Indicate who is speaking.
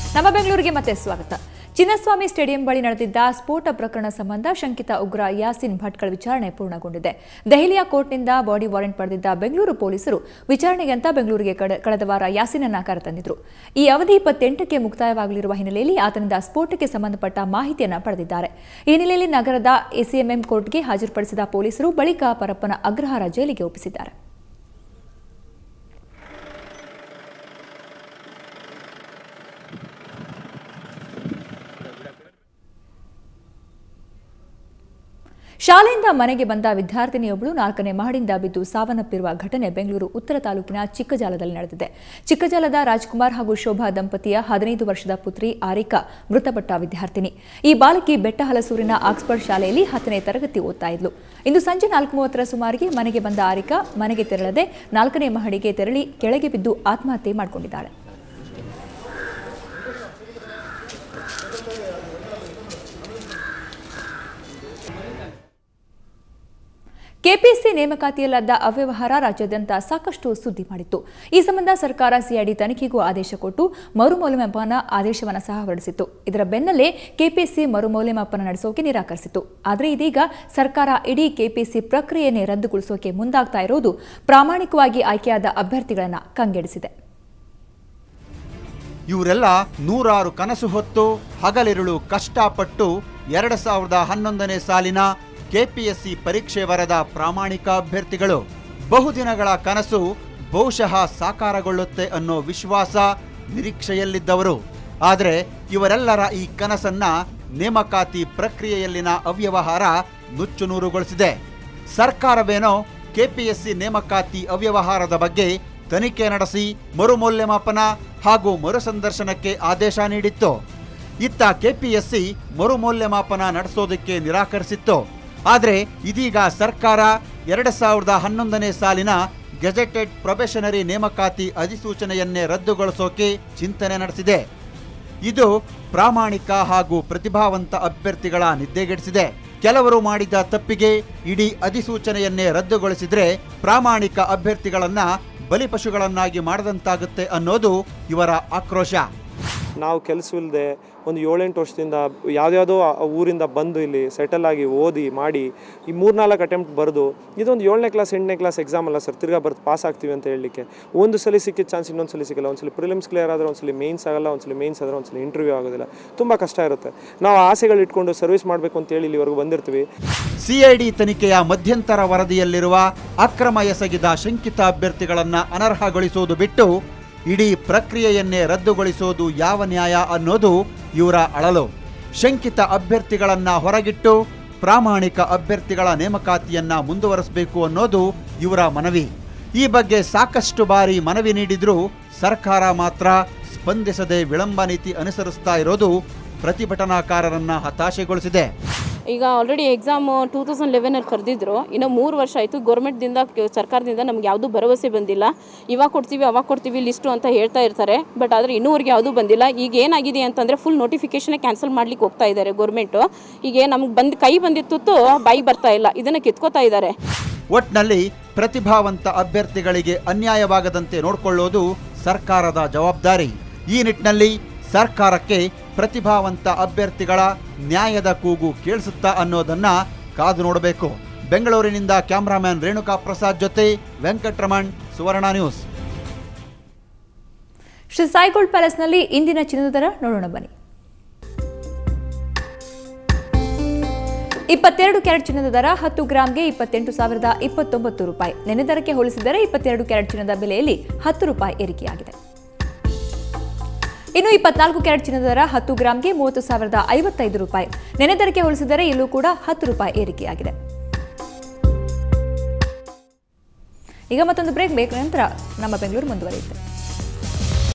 Speaker 1: ನಮ್ಮ ಬೆಂಗಳೂರಿಗೆ ಮತ್ತೆ ಸ್ವಾಗತ ಚಿನ್ನಸ್ವಾಮಿ ಸ್ಟೇಡಿಯಂ ಬಳಿ ನಡೆದಿದ್ದ ಸ್ಫೋಟ ಪ್ರಕರಣ ಸಂಬಂಧ ಶಂಕಿತ ಉಗ್ರ ಯಾಸಿನ್ ಭಟ್ಕಳ ವಿಚಾರಣೆ ಪೂರ್ಣಗೊಂಡಿದೆ ದೆಹಲಿಯ ಕೋರ್ಟ್ನಿಂದ ಬಾಡಿ ವಾರೆಂಟ್ ಪಡೆದಿದ್ದ ಬೆಂಗಳೂರು ಪೊಲೀಸರು ವಿಚಾರಣೆಗೆ ಅಂತ ಬೆಂಗಳೂರಿಗೆ ಕಡೆ- ಕಳೆದ ವಾರ ಯಾಸಿನನ್ನ ಕರೆತಂದಿದ್ರು ಈ ಅವಧಿ ಇಪ್ಪತ್ತೆಂಟಕ್ಕೆ ಮುಕ್ತಾಯವಾಗಲಿರುವ ಹಿನ್ನೆಲೆಯಲ್ಲಿ ಆತನಿಂದ ಸ್ಫೋಟಕ್ಕೆ ಸಂಬಂಧಪಟ್ಟ ಮಾಹಿತಿಯನ್ನ ಪಡೆದಿದ್ದಾರೆ ಈ ಹಿನ್ನೆಲೆಯಲ್ಲಿ ನಗರದ ಎಸಿಎಂಎಂ ಕೋರ್ಟ್ಗೆ ಹಾಜರುಪಡಿಸಿದ ಪೊಲೀಸರು ಬಳಿಕ ಪರಪ್ಪನ ಅಗ್ರಹಾರ ಜೈಲಿಗೆ ಒಪ್ಪಿಸಿದ್ದಾರೆ ಶಾಲೆಯಿಂದ ಮನೆಗೆ ಬಂದ ವಿದ್ಯಾರ್ಥಿನಿಯೊಬ್ಬಳು ನಾಲ್ಕನೇ ಮಹಡಿಯಿಂದ ಬಿದ್ದು ಸಾವನ್ನಪ್ಪಿರುವ ಘಟನೆ ಬೆಂಗಳೂರು ಉತ್ತರ ತಾಲೂಕಿನ ಚಿಕ್ಕಜಾಲದಲ್ಲಿ ನಡೆದಿದೆ ಚಿಕ್ಕಜಾಲದ ರಾಜ್ಕುಮಾರ್ ಹಾಗೂ ಶೋಭಾ ದಂಪತಿಯ ಹದಿನೈದು ವರ್ಷದ ಪುತ್ರಿ ಆರಿಕಾ ಮೃತಪಟ್ಟ ವಿದ್ಯಾರ್ಥಿನಿ ಈ ಬಾಲಕಿ ಬೆಟ್ಟಹಲಸೂರಿನ ಆಕ್ಸ್ಫರ್ಡ್ ಶಾಲೆಯಲ್ಲಿ ಹತ್ತನೇ ತರಗತಿ ಓದ್ತಾ ಇದ್ಲು ಇಂದು ಸಂಜೆ ನಾಲ್ಕು ಮೂವತ್ತರ ಸುಮಾರಿಗೆ ಮನೆಗೆ ಬಂದ ಆರಿಕಾ ಮನೆಗೆ ತೆರಳದೆ ನಾಲ್ಕನೇ ಮಹಡಿಗೆ ತೆರಳಿ ಕೆಳಗೆ ಬಿದ್ದು ಆತ್ಮಹತ್ಯೆ ಮಾಡಿಕೊಂಡಿದ್ದಾಳೆ ಕೆಪಿಎಸ್ಸಿ ನೇಮಕಾತಿಯಲ್ಲಾದ ಅವ್ಯವಹಾರ ರಾಜ್ಯಾದ್ಯಂತ ಸಾಕಷ್ಟು ಸುದ್ದಿ ಮಾಡಿತ್ತು ಈ ಸಂಬಂಧ ಸರ್ಕಾರ ಸಿಐಡಿ ತನಿಖೆಗೂ ಆದೇಶ ಕೊಟ್ಟು ಮರುಮೌಲ್ಯಮಾಪನ ಆದೇಶವನ್ನು ಸಹ ಹೊರಡಿಸಿತ್ತು ಇದರ ಬೆನ್ನಲ್ಲೇ ಕೆಪಿಎಸ್ಸಿ ಮರುಮೌಲ್ಯಮಾಪನ ನಡೆಸೋಕೆ ನಿರಾಕರಿಸಿತು ಆದರೆ ಇದೀಗ ಸರ್ಕಾರ ಇಡೀ ಕೆಪಿಎಸ್ಸಿ ಪ್ರಕ್ರಿಯೆಯನ್ನೇ ರದ್ದುಗೊಳಿಸೋಕೆ ಮುಂದಾಗ್ತಾ ಇರೋದು ಪ್ರಾಮಾಣಿಕವಾಗಿ ಆಯ್ಕೆಯಾದ ಅಭ್ಯರ್ಥಿಗಳನ್ನು ಕಂಗೆಡಿಸಿದೆ
Speaker 2: ಇವರೆಲ್ಲ ನೂರಾರು ಕನಸು ಹೊತ್ತು ಹಗಲಿರುಳು ಕಷ್ಟಪಟ್ಟು ಎರಡು ಸಾವಿರದ ಹನ್ನೊಂದನೇ ಸಾಲಿನ ಕೆಪಿಎಸ್ಸಿ ಪರೀಕ್ಷೆ ಬರೆದ ಪ್ರಾಮಾಣಿಕ ಅಭ್ಯರ್ಥಿಗಳು ಬಹುದಿನಗಳ ಕನಸು ಬಹುಶಃ ಸಾಕಾರಗೊಳ್ಳುತ್ತೆ ಅನ್ನೋ ವಿಶ್ವಾಸ ನಿರೀಕ್ಷೆಯಲ್ಲಿದ್ದವರು ಆದರೆ ಇವರೆಲ್ಲರ ಈ ಕನಸನ್ನ ನೇಮಕಾತಿ ಪ್ರಕ್ರಿಯೆಯಲ್ಲಿನ ಅವ್ಯವಹಾರ ನುಚ್ಚುನೂರುಗೊಳಿಸಿದೆ ಸರ್ಕಾರವೇನೋ ಕೆಪಿಎಸ್ಸಿ ನೇಮಕಾತಿ ಅವ್ಯವಹಾರದ ಬಗ್ಗೆ ತನಿಖೆ ನಡೆಸಿ ಮರುಮೌಲ್ಯಮಾಪನ ಹಾಗೂ ಮರುಸಂದರ್ಶನಕ್ಕೆ ಆದೇಶ ನೀಡಿತ್ತು ಇತ್ತ ಕೆಪಿಎಸ್ಸಿ ಮರುಮೌಲ್ಯಮಾಪನ ನಡೆಸೋದಕ್ಕೆ ನಿರಾಕರಿಸಿತ್ತು ಆದರೆ ಇದೀಗ ಸರ್ಕಾರ ಎರಡು ಸಾವಿರದ ಹನ್ನೊಂದನೇ ಸಾಲಿನ ಗೆಜೆಟೆಡ್ ಪ್ರೊಬೆಷನರಿ ನೇಮಕಾತಿ ಅಧಿಸೂಚನೆಯನ್ನೇ ರದ್ದುಗೊಳಿಸೋಕೆ ಚಿಂತನೆ ನಡೆಸಿದೆ ಇದು ಪ್ರಾಮಾಣಿಕ ಹಾಗೂ ಪ್ರತಿಭಾವಂತ ಅಭ್ಯರ್ಥಿಗಳ ನಿದ್ದೆಗೆಡಿಸಿದೆ ಕೆಲವರು ಮಾಡಿದ ತಪ್ಪಿಗೆ ಇಡೀ ಅಧಿಸೂಚನೆಯನ್ನೇ ರದ್ದುಗೊಳಿಸಿದ್ರೆ ಪ್ರಾಮಾಣಿಕ ಅಭ್ಯರ್ಥಿಗಳನ್ನ ಬಲಿಪಶುಗಳನ್ನಾಗಿ ಮಾಡದಂತಾಗುತ್ತೆ ಅನ್ನೋದು ಇವರ ಆಕ್ರೋಶ
Speaker 3: ನಾವು ಕೆಲಸವಿಲ್ಲದೆ ಒಂದು ಏಳೆಂಟು ವರ್ಷದಿಂದ ಯಾವುದ್ಯಾವುದೋ ಆ ಊರಿಂದ ಬಂದು ಇಲ್ಲಿ ಸೆಟಲ್ ಆಗಿ ಓದಿ ಮಾಡಿ ಈ ಮೂರ್ನಾಲ್ಕು ಅಟೆಂಪ್ಟ್ ಬರೆದು ಇದೊಂದು ಏಳನೇ ಕ್ಲಾಸ್ ಎಂಟನೇ ಕ್ಲಾಸ್ ಎಕ್ಸಾಮ್ ಅಲ್ಲ ಸರ್ ತಿರ್ಗಾ ಬರ್ದು ಪಾಸ್ ಆಗ್ತೀವಿ ಅಂತ ಹೇಳಲಿಕ್ಕೆ ಒಂದು ಸಲ ಸಿಕ್ಕಿದ ಚಾನ್ಸ್ ಇನ್ನೊಂದು ಸಲ ಸಿಗಲ್ಲ ಒಂದ್ಸಲಿ ಪ್ರಿಲಿಮ್ಸ್ ಕ್ಲಿಯರ್ ಆದರೆ ಒಂದ್ಸಲಿ ಮೇನ್ಸ್ ಆಗಲ್ಲ ಒಂದ್ಸಲಿ ಮೇನ್ಸ್ ಆದರೆ ಒಂದ್ಸಲಿ ಇಂಟರ್ವ್ಯೂ ಆಗೋದಿಲ್ಲ ತುಂಬ ಕಷ್ಟ ಇರುತ್ತೆ ನಾವು ಆಸೆಗಳು ಇಟ್ಕೊಂಡು ಸರ್ವಿಸ್ ಮಾಡಬೇಕು ಅಂತ ಹೇಳಿ ಇಲ್ಲಿವರೆಗೂ ಬಂದಿರ್ತೀವಿ
Speaker 2: ಸಿಐಡಿ ತನಿಖೆಯ ಮಧ್ಯಂತರ ವರದಿಯಲ್ಲಿರುವ ಅಕ್ರಮ ಎಸಗಿದ ಶಂಕಿತ ಅಭ್ಯರ್ಥಿಗಳನ್ನ ಅನರ್ಹಗೊಳಿಸುವುದು ಬಿಟ್ಟು ಇಡೀ ಪ್ರಕ್ರಿಯೆಯನ್ನೇ ರದ್ದುಗೊಳಿಸೋದು ಯಾವ ನ್ಯಾಯ ಅನ್ನೋದು ಇವರ ಅಳಲು ಶಂಕಿತ ಅಭ್ಯರ್ಥಿಗಳನ್ನ ಹೊರಗಿಟ್ಟು ಪ್ರಾಮಾಣಿಕ ಅಭ್ಯರ್ಥಿಗಳ ನೇಮಕಾತಿಯನ್ನ ಮುಂದುವರಿಸಬೇಕು ಅನ್ನೋದು ಇವರ ಮನವಿ ಈ ಬಗ್ಗೆ ಸಾಕಷ್ಟು ಬಾರಿ ಮನವಿ ನೀಡಿದ್ರೂ ಸರ್ಕಾರ ಮಾತ್ರ ಸ್ಪಂದಿಸದೆ ವಿಳಂಬ ನೀತಿ ಅನುಸರಿಸ್ತಾ ಇರೋದು ಪ್ರತಿಭಟನಾಕಾರರನ್ನ ಹತಾಶೆಗೊಳಿಸಿದೆ
Speaker 4: ಈಗ ಆಲ್ರೆಡಿ ಎಕ್ಸಾಮ್ ಟೂ ತೌಸಂಡ್ ಲೆವೆನಲ್ಲಿ ಕರೆದಿದ್ರು ಇನ್ನು ಮೂರು ವರ್ಷ ಆಯಿತು ಗೌರ್ಮೆಂಟ್ದಿಂದ ಸರ್ಕಾರದಿಂದ ನಮ್ಗೆ ಯಾವುದೂ ಭರವಸೆ ಬಂದಿಲ್ಲ ಇವಾಗ ಕೊಡ್ತೀವಿ ಅವಾಗ ಕೊಡ್ತೀವಿ ಲಿಸ್ಟು ಅಂತ ಹೇಳ್ತಾ ಇರ್ತಾರೆ ಬಟ್ ಆದರೆ ಇನ್ನೂವರೆಗೆ ಯಾವುದೂ ಬಂದಿಲ್ಲ ಈಗ ಏನಾಗಿದೆ ಅಂತಂದರೆ ಫುಲ್ ನೋಟಿಫಿಕೇಶನ್ ಕ್ಯಾನ್ಸಲ್ ಮಾಡ್ಲಿಕ್ಕೆ ಹೋಗ್ತಾ ಇದ್ದಾರೆ ಗೌರ್ಮೆಂಟು ಈಗ ನಮ್ಗೆ ಬಂದು ಕೈ ಬಂದಿತ್ತು ಬಾಯಿ ಬರ್ತಾ ಇಲ್ಲ ಇದನ್ನು ಕಿತ್ಕೋತಾ ಇದ್ದಾರೆ
Speaker 2: ಒಟ್ನಲ್ಲಿ ಪ್ರತಿಭಾವಂತ ಅಭ್ಯರ್ಥಿಗಳಿಗೆ ಅನ್ಯಾಯವಾಗದಂತೆ ನೋಡಿಕೊಳ್ಳೋದು ಸರ್ಕಾರದ ಜವಾಬ್ದಾರಿ ಈ ನಿಟ್ಟಿನಲ್ಲಿ ಸರ್ಕಾರಕ್ಕೆ ಪ್ರತಿಭಾವಂತ ಅಭ್ಯರ್ಥಿಗಳ ನ್ಯಾಯದ ಕೂಗು ಕೇಳಿಸುತ್ತಾ ಅನ್ನೋದನ್ನ ಕಾದು ನೋಡಬೇಕು ಬೆಂಗಳೂರಿನಿಂದ ಕ್ಯಾಮ್ರಾಮ್ಯಾನ್ ರೇಣುಕಾ ಪ್ರಸಾದ್ ಜೊತೆ ವೆಂಕಟರಮಣ್ ಸುವರ್ಣ ನ್ಯೂಸ್
Speaker 1: ಶ್ರೀ ಸಾಯಿಗೋಲ್ಡ್ ಪ್ಯಾಲೇಸ್ನಲ್ಲಿ ಇಂದಿನ ಚಿನ್ನದ ದರ ನೋಡೋಣ ಬನ್ನಿ ಇಪ್ಪತ್ತೆರಡು ಕ್ಯಾರೆಟ್ ಚಿನ್ನದ ದರ ಹತ್ತು ಗ್ರಾಂಗೆ ಇಪ್ಪತ್ತೆಂಟು ಸಾವಿರದ ಇಪ್ಪತ್ತೊಂಬತ್ತು ರೂಪಾಯಿ ನೆನೆ ದರಕ್ಕೆ ಹೋಲಿಸಿದರೆ ಇಪ್ಪತ್ತೆರಡು ಕ್ಯಾರೆಟ್ ಚಿನ್ನದ ಬೆಲೆಯಲ್ಲಿ ಹತ್ತು ರೂಪಾಯಿ ಏರಿಕೆಯಾಗಿದೆ ಇನ್ನು ಇಪ್ಪತ್ನಾಲ್ಕು ಕ್ಯಾರೆಟ್ ಚಿನ್ನದ ದರ ಹತ್ತು ಗ್ರಾಂಗೆ ಮೂವತ್ತು ಸಾವಿರದ ಐವತ್ತೈದು ರೂಪಾಯಿ ನೆನೆ ದರಕ್ಕೆ ಹೋಲಿಸಿದರೆ ಇಲ್ಲೂ ಕೂಡ ಹತ್ತು ರೂಪಾಯಿ ಏರಿಕೆಯಾಗಿದೆ ಈಗ ಮತ್ತೊಂದು ಬ್ರೇಕ್ ಬೇಕು ನಂತರ ನಮ್ಮ ಬೆಂಗಳೂರು ಮುಂದುವರಿಯುತ್ತೆ